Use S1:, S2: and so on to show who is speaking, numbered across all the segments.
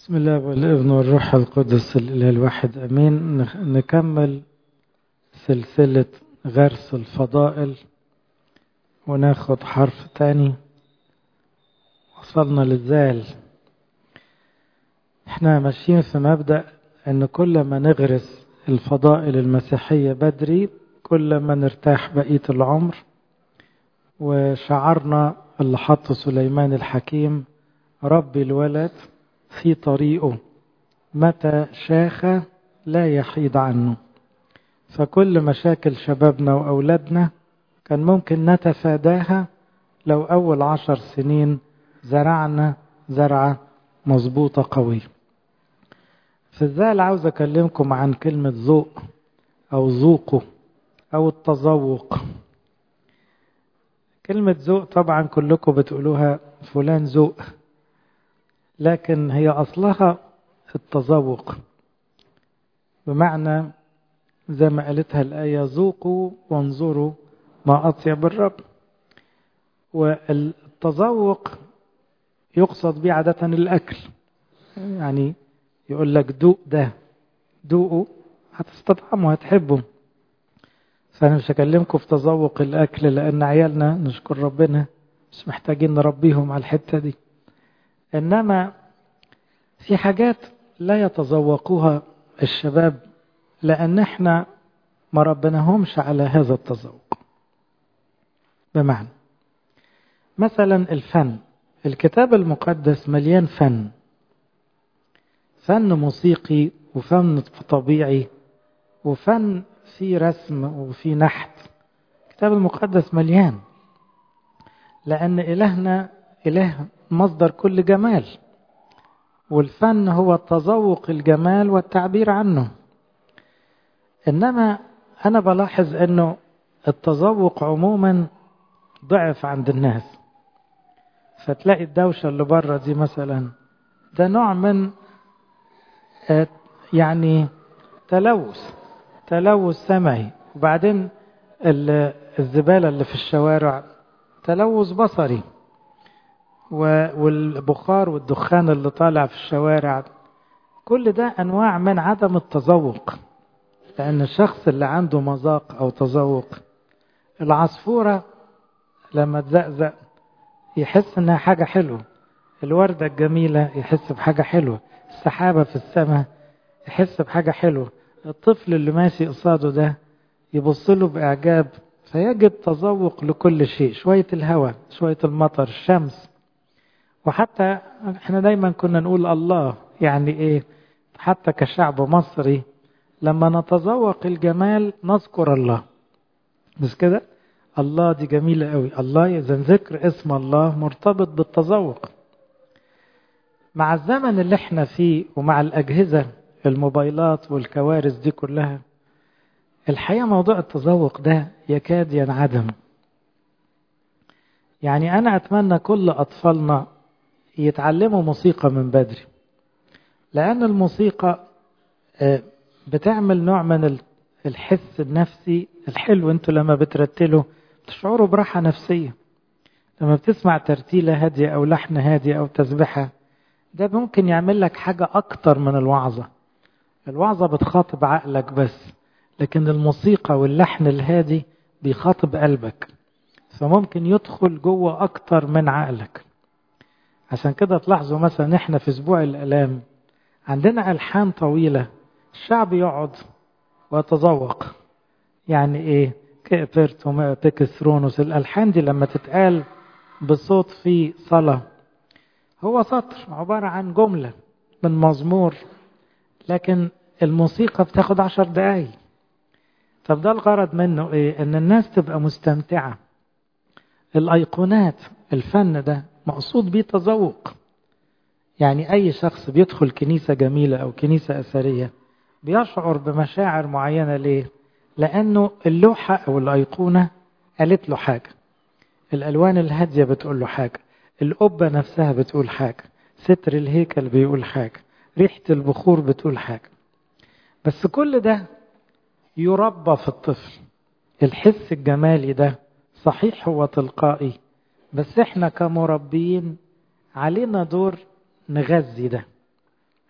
S1: بسم الله والابن والروح القدس الإله الواحد أمين نكمل سلسلة غرس الفضائل وناخد حرف تاني وصلنا للزال احنا ماشيين في مبدأ ان كل ما نغرس الفضائل المسيحية بدري كل ما نرتاح بقية العمر وشعرنا اللي حطه سليمان الحكيم ربي الولد في طريقه متى شاخ لا يحيد عنه فكل مشاكل شبابنا وأولادنا كان ممكن نتفاداها لو أول عشر سنين زرعنا زرعة مظبوطة قوية في الزال عاوز أكلمكم عن كلمة ذوق أو ذوقه أو التذوق كلمة ذوق طبعا كلكم بتقولوها فلان ذوق لكن هي أصلها التذوق بمعنى زي ما قالتها الآية ذوقوا وانظروا ما أطيب الرب والتذوق يقصد به عادة الأكل يعني يقول لك دوق ده دوقه هتستطعمه هتحبه فأنا مش هكلمكم في تذوق الأكل لأن عيالنا نشكر ربنا مش محتاجين نربيهم على الحتة دي إنما في حاجات لا يتذوقوها الشباب لأن احنا ما ربناهمش على هذا التذوق بمعنى مثلا الفن الكتاب المقدس مليان فن فن موسيقي وفن طبيعي وفن في رسم وفي نحت الكتاب المقدس مليان لأن إلهنا إله مصدر كل جمال والفن هو تذوق الجمال والتعبير عنه إنما أنا بلاحظ أنه التذوق عموما ضعف عند الناس فتلاقي الدوشة اللي بره دي مثلا ده نوع من يعني تلوث تلوث سمعي وبعدين الزبالة اللي في الشوارع تلوث بصري والبخار والدخان اللي طالع في الشوارع كل ده أنواع من عدم التذوق لأن الشخص اللي عنده مذاق أو تذوق العصفورة لما تزقزق يحس إنها حاجة حلوة الوردة الجميلة يحس بحاجة حلوة السحابة في السماء يحس بحاجة حلوة الطفل اللي ماشي قصاده ده يبص له بإعجاب فيجد تذوق لكل شيء شوية الهواء شوية المطر الشمس وحتى احنا دايما كنا نقول الله يعني ايه حتى كشعب مصري لما نتذوق الجمال نذكر الله بس كده الله دي جميلة قوي الله إذا ذكر اسم الله مرتبط بالتذوق مع الزمن اللي احنا فيه ومع الأجهزة الموبايلات والكوارث دي كلها الحقيقة موضوع التذوق ده يكاد ينعدم يعني أنا أتمنى كل أطفالنا يتعلموا موسيقى من بدري لأن الموسيقى بتعمل نوع من الحس النفسي الحلو انتوا لما بترتلوا تشعروا براحة نفسية لما بتسمع ترتيلة هادية أو لحن هادي أو تسبحة ده ممكن يعمل لك حاجة أكتر من الوعظة الوعظة بتخاطب عقلك بس لكن الموسيقى واللحن الهادي بيخاطب قلبك فممكن يدخل جوه أكتر من عقلك عشان كده تلاحظوا مثلا احنا في اسبوع الالام عندنا الحان طويله الشعب يقعد ويتذوق يعني ايه كيبرتو بيكثرونوس الالحان دي لما تتقال بصوت في صلاه هو سطر عباره عن جمله من مزمور لكن الموسيقى بتاخد عشر دقايق طب ده الغرض منه ايه ان الناس تبقى مستمتعه الايقونات الفن ده مقصود بيه تذوق يعني أي شخص بيدخل كنيسة جميلة أو كنيسة أثرية بيشعر بمشاعر معينة ليه؟ لأنه اللوحة أو الأيقونة قالت له حاجة الألوان الهادية بتقول له حاجة القبة نفسها بتقول حاجة ستر الهيكل بيقول حاجة ريحة البخور بتقول حاجة بس كل ده يربى في الطفل الحس الجمالي ده صحيح هو تلقائي بس احنا كمربيين علينا دور نغذي ده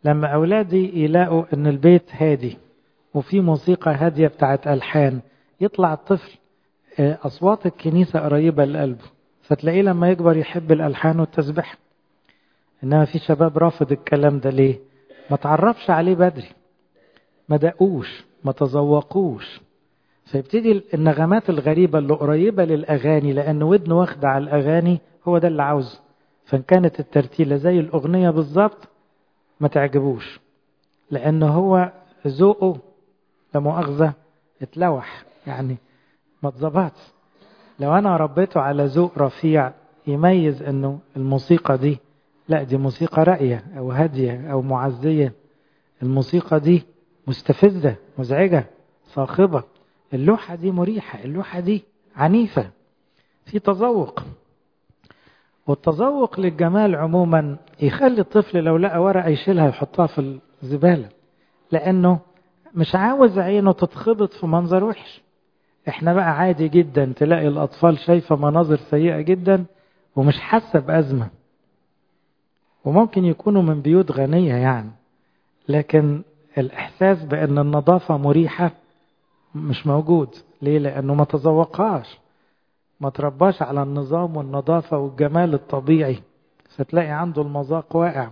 S1: لما أولادي يلاقوا أن البيت هادي وفي موسيقى هادية بتاعت ألحان يطلع الطفل أصوات الكنيسة قريبة لقلبه فتلاقيه لما يكبر يحب الألحان والتسبيح إنما في شباب رافض الكلام ده ليه ما تعرفش عليه بدري ما دقوش ما تذوقوش فيبتدي النغمات الغريبة اللي قريبة للأغاني لأن ودنه واخدة على الأغاني هو ده اللي عاوزه فإن كانت الترتيلة زي الأغنية بالظبط ما تعجبوش لأن هو ذوقه لمؤاخذة اتلوح يعني ما اتظبطش لو أنا ربيته على ذوق رفيع يميز إنه الموسيقى دي لا دي موسيقى راقية أو هادية أو معزية الموسيقى دي مستفزة مزعجة صاخبة اللوحة دي مريحة اللوحة دي عنيفة في تذوق والتذوق للجمال عموما يخلي الطفل لو لقى ورقة يشيلها يحطها في الزبالة لأنه مش عاوز عينه تتخبط في منظر وحش احنا بقى عادي جدا تلاقي الأطفال شايفة مناظر سيئة جدا ومش حاسة بأزمة وممكن يكونوا من بيوت غنية يعني لكن الإحساس بأن النظافة مريحة مش موجود ليه لأنه ما تذوقهاش ما ترباش على النظام والنظافة والجمال الطبيعي فتلاقي عنده المذاق واقع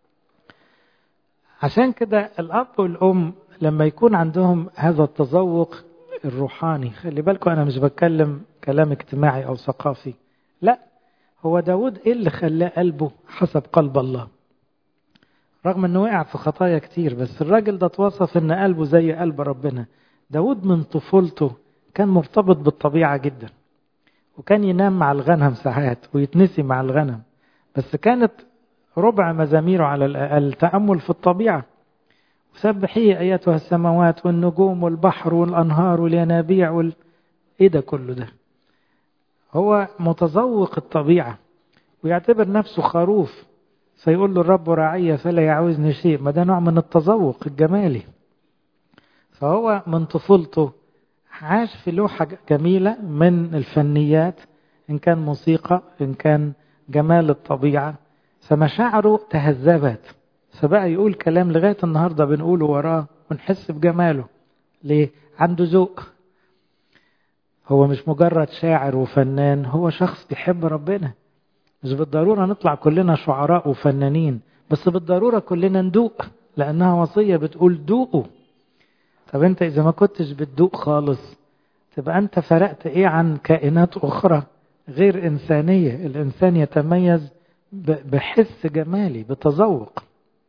S1: عشان كده الأب والأم لما يكون عندهم هذا التذوق الروحاني خلي بالكم أنا مش بتكلم كلام اجتماعي أو ثقافي لا هو داود إيه اللي خلاه قلبه حسب قلب الله رغم أنه وقع في خطايا كتير بس الراجل ده اتوصف أن قلبه زي قلب ربنا داود من طفولته كان مرتبط بالطبيعة جدا وكان ينام مع الغنم ساعات ويتنسي مع الغنم بس كانت ربع مزاميره على الأقل تأمل في الطبيعة سبحي أيتها السماوات والنجوم والبحر والأنهار والينابيع وال... إيه ده كله ده هو متذوق الطبيعة ويعتبر نفسه خروف فيقول له الرب راعية فلا يعوزني شيء ما ده نوع من التذوق الجمالي فهو من طفولته عاش في لوحة جميلة من الفنيات إن كان موسيقى إن كان جمال الطبيعة فمشاعره تهذبت فبقى يقول كلام لغاية النهاردة بنقوله وراه ونحس بجماله ليه؟ عنده ذوق هو مش مجرد شاعر وفنان هو شخص بيحب ربنا مش بالضرورة نطلع كلنا شعراء وفنانين بس بالضرورة كلنا ندوق لأنها وصية بتقول دوقوا طب انت اذا ما كنتش بتدوق خالص تبقى انت فرقت ايه عن كائنات اخرى غير انسانية الانسان يتميز بحس جمالي بتذوق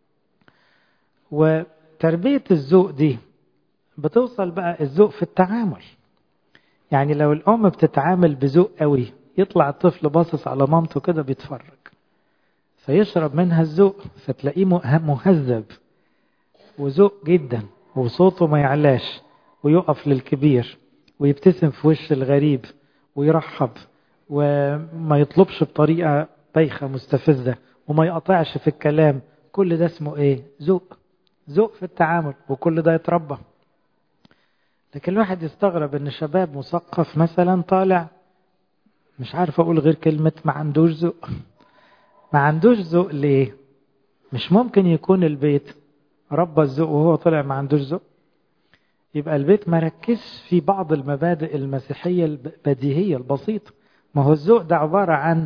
S1: وتربية الذوق دي بتوصل بقى الذوق في التعامل يعني لو الام بتتعامل بذوق قوي يطلع الطفل باصص على مامته كده بيتفرج فيشرب منها الذوق فتلاقيه مهذب وذوق جدا وصوته ما يعلاش ويقف للكبير ويبتسم في وش الغريب ويرحب وما يطلبش بطريقة بايخة مستفزة وما يقطعش في الكلام كل ده اسمه ايه ذوق ذوق في التعامل وكل ده يتربى لكن الواحد يستغرب ان شباب مثقف مثلا طالع مش عارف اقول غير كلمة ما عندوش ذوق ما عندوش ذوق ليه مش ممكن يكون البيت ربى الذوق وهو طلع ما عندوش ذوق يبقى البيت ما ركزش في بعض المبادئ المسيحية البديهية البسيطة ما هو الذوق ده عبارة عن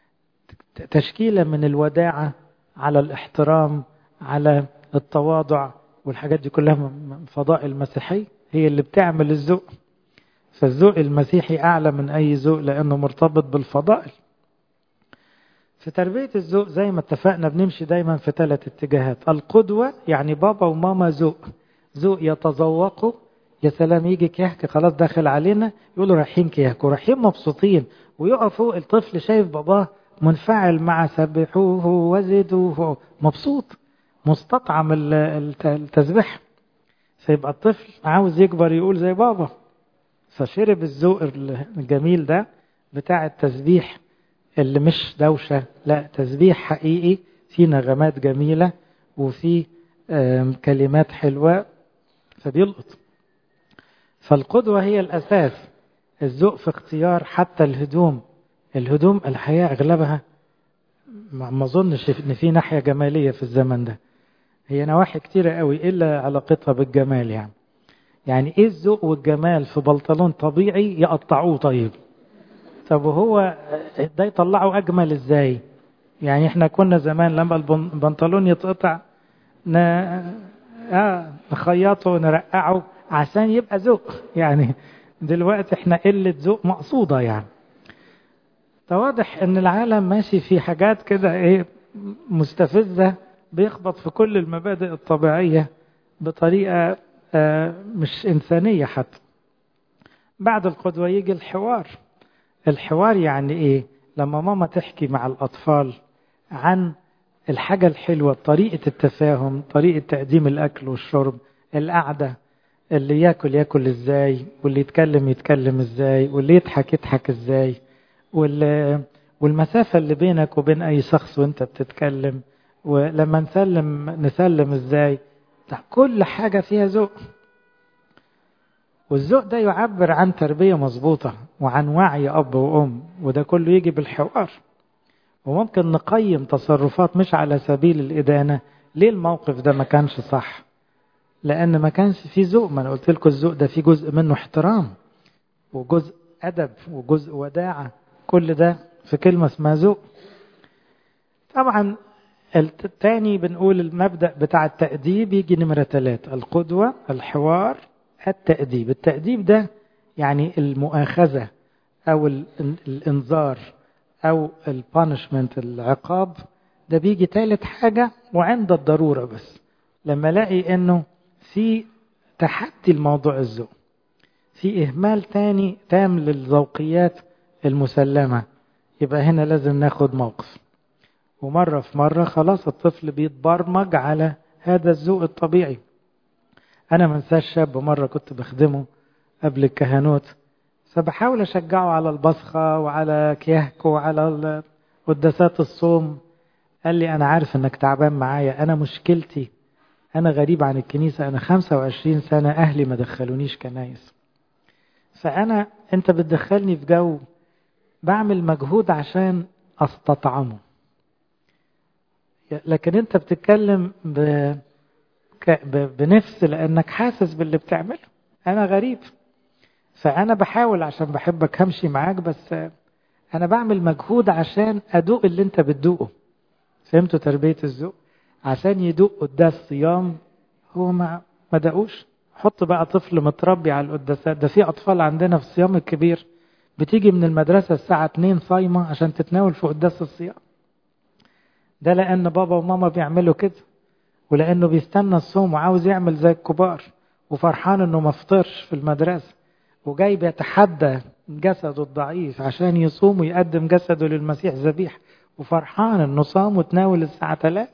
S1: تشكيلة من الوداعة على الاحترام على التواضع والحاجات دي كلها من فضائل المسيحية هي اللي بتعمل الذوق فالذوق المسيحي أعلى من أي ذوق لأنه مرتبط بالفضائل في تربية الذوق زي ما اتفقنا بنمشي دايما في ثلاث اتجاهات القدوة يعني بابا وماما ذوق ذوق يتذوقوا يا سلام يجي كيحك خلاص داخل علينا يقولوا رايحين كيحكوا رايحين مبسوطين ويقفوا الطفل شايف باباه منفعل مع سبحوه وزدوه مبسوط مستطعم التسبيح فيبقى الطفل عاوز يكبر يقول زي بابا فشرب الذوق الجميل ده بتاع التسبيح اللي مش دوشة لا تسبيح حقيقي في نغمات جميلة وفي كلمات حلوة فبيلقط فالقدوة هي الأساس الذوق في اختيار حتى الهدوم الهدوم الحياة أغلبها ما أظنش إن في ناحية جمالية في الزمن ده هي نواحي كتيرة قوي إلا علاقتها بالجمال يعني يعني إيه الذوق والجمال في بنطلون طبيعي يقطعوه طيب طب وهو ده يطلعه أجمل إزاي يعني إحنا كنا زمان لما البنطلون يتقطع ن... آه نخيطه ونرقعه عشان يبقى ذوق يعني دلوقتي احنا قلة ذوق مقصودة يعني فواضح ان العالم ماشي في حاجات كده ايه مستفزة بيخبط في كل المبادئ الطبيعية بطريقة آه مش إنسانية حتى بعد القدوة يجي الحوار الحوار يعني إيه لما ماما تحكي مع الأطفال عن الحاجة الحلوة طريقة التفاهم طريقة تقديم الأكل والشرب القعدة اللي ياكل ياكل ازاي واللي يتكلم يتكلم ازاي واللي يضحك يضحك ازاي والمسافة اللي بينك وبين أي شخص وانت بتتكلم ولما نسلم نسلم ازاي كل حاجة فيها ذوق والذوق ده يعبر عن تربية مظبوطة وعن وعي أب وأم وده كله يجي بالحوار وممكن نقيم تصرفات مش على سبيل الإدانة ليه الموقف ده ما كانش صح لأن ما كانش فيه ذوق ما أنا قلت لكم الذوق ده فيه جزء منه احترام وجزء أدب وجزء وداعة كل ده في كلمة اسمها ذوق طبعا التاني بنقول المبدأ بتاع التأديب يجي نمرة ثلاثة القدوة الحوار التأديب التأديب ده يعني المؤاخذة أو الإنذار أو البانشمنت العقاب ده بيجي ثالث حاجة وعند الضرورة بس لما الاقي انه في تحدي الموضوع الذوق في اهمال تاني تام للذوقيات المسلمة يبقى هنا لازم ناخد موقف ومرة في مرة خلاص الطفل بيتبرمج على هذا الذوق الطبيعي أنا منساش شاب مرة كنت بخدمه قبل الكهنوت فبحاول أشجعه على البصخة وعلى كيهك وعلى قداسات الصوم قال لي أنا عارف إنك تعبان معايا أنا مشكلتي أنا غريب عن الكنيسة أنا 25 سنة أهلي ما دخلونيش كنايس فأنا أنت بتدخلني في جو بعمل مجهود عشان أستطعمه لكن أنت بتتكلم ب... ب... بنفس لأنك حاسس باللي بتعمله أنا غريب فأنا بحاول عشان بحبك همشي معاك بس أنا بعمل مجهود عشان أدوق اللي أنت بتدوقه فهمتوا تربية الذوق عشان يدوق قداس صيام هو ما ما دقوش حط بقى طفل متربي على القداسات ده في أطفال عندنا في الصيام الكبير بتيجي من المدرسة الساعة 2 صايمة عشان تتناول في قداس الصيام ده لأن بابا وماما بيعملوا كده ولأنه بيستنى الصوم وعاوز يعمل زي الكبار وفرحان انه ما فطرش في المدرسة وجاي بيتحدى جسده الضعيف عشان يصوم ويقدم جسده للمسيح ذبيح وفرحان انه صام وتناول الساعة 3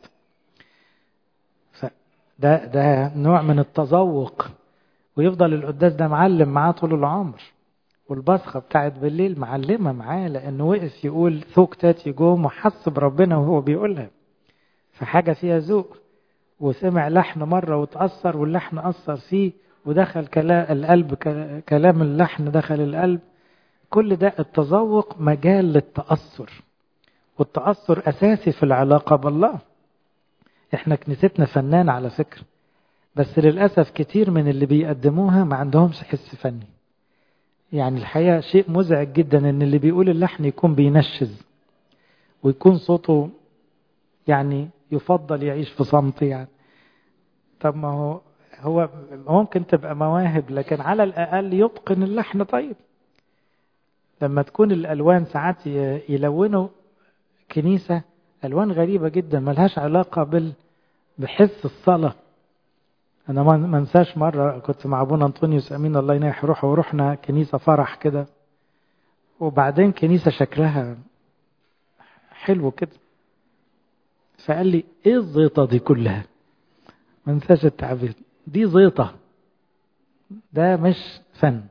S1: ده ده نوع من التذوق ويفضل القداس ده معلم معاه طول العمر والبصخة بتاعت بالليل معلمة معاه لأنه وقف يقول ثوك تاتي جوم وحس بربنا وهو بيقولها فحاجة فيها ذوق وسمع لحن مرة وتأثر واللحن أثر فيه ودخل كلام القلب كلام اللحن دخل القلب كل ده التذوق مجال للتأثر والتأثر أساسي في العلاقة بالله احنا كنيستنا فنان على فكرة بس للأسف كتير من اللي بيقدموها ما عندهمش حس فني يعني الحقيقة شيء مزعج جدا ان اللي بيقول اللحن يكون بينشز ويكون صوته يعني يفضل يعيش في صمت يعني طب ما هو هو ممكن تبقى مواهب لكن على الأقل يتقن اللحن طيب لما تكون الألوان ساعات يلونوا كنيسة ألوان غريبة جدا ملهاش علاقة بال بحس الصلاة أنا ما انساش مرة كنت مع أبونا أنطونيوس أمين الله يناح روحه ورحنا كنيسة فرح كده وبعدين كنيسة شكلها حلو كده فقال لي إيه الزيطة دي كلها ما انساش التعبير دي زيطة ده مش فن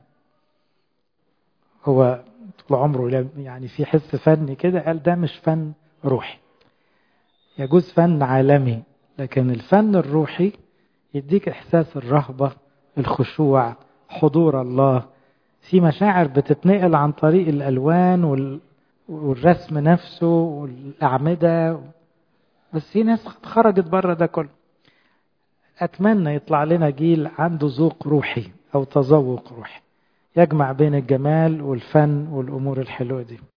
S1: هو طول عمره يعني في حس فني كده قال ده مش فن روحي يجوز فن عالمي لكن الفن الروحي يديك إحساس الرهبة الخشوع حضور الله في مشاعر بتتنقل عن طريق الألوان وال... والرسم نفسه والأعمدة بس في ناس خرجت بره ده كله أتمنى يطلع لنا جيل عنده ذوق روحي أو تذوق روحي يجمع بين الجمال والفن والأمور الحلوة دي